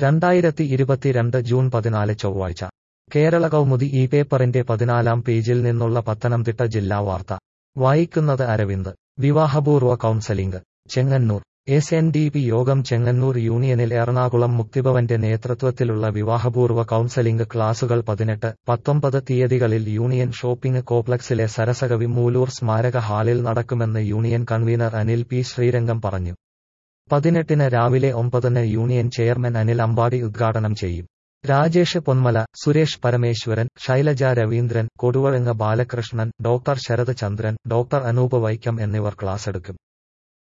രണ്ടായിരത്തി ഇരുപത്തിരണ്ട് ജൂൺ പതിനാല് ചൊവ്വാഴ്ച കേരള കൗമുദി ഈ പേപ്പറിന്റെ പതിനാലാം പേജിൽ നിന്നുള്ള പത്തനംതിട്ട ജില്ലാ വാർത്ത വായിക്കുന്നത് അരവിന്ദ് വിവാഹപൂർവ്വ counselling Chengannur S N D P Yogam Chengannur യൂണിയനിൽ എറണാകുളം മുക്തിഭവന്റെ നേതൃത്വത്തിലുള്ള വിവാഹപൂർവ്വ കൗൺസലിംഗ് ക്ലാസുകൾ പതിനെട്ട് പത്തൊമ്പത് തീയതികളിൽ യൂണിയൻ ഷോപ്പിംഗ് കോംപ്ലക്സിലെ സരസകവി മൂലൂർ സ്മാരക ഹാളിൽ നടക്കുമെന്ന് union convener Anil P Sreerangam പറഞ്ഞു പതിനെട്ടിന് രാവിലെ ഒമ്പതിന് യൂണിയൻ ചെയർമാൻ അനിൽ അമ്പാടി ഉദ്ഘാടനം ചെയ്യും രാജേഷ് പൊന്മല സുരേഷ് പരമേശ്വരൻ ശൈലജ രവീന്ദ്രൻ കൊടുവഴങ്ങ ബാലകൃഷ്ണൻ ഡോക്ടർ ശരത് ചന്ദ്രൻ ഡോക്ടർ അനൂപ് വൈക്കം എന്നിവർ ക്ലാസ്സെടുക്കും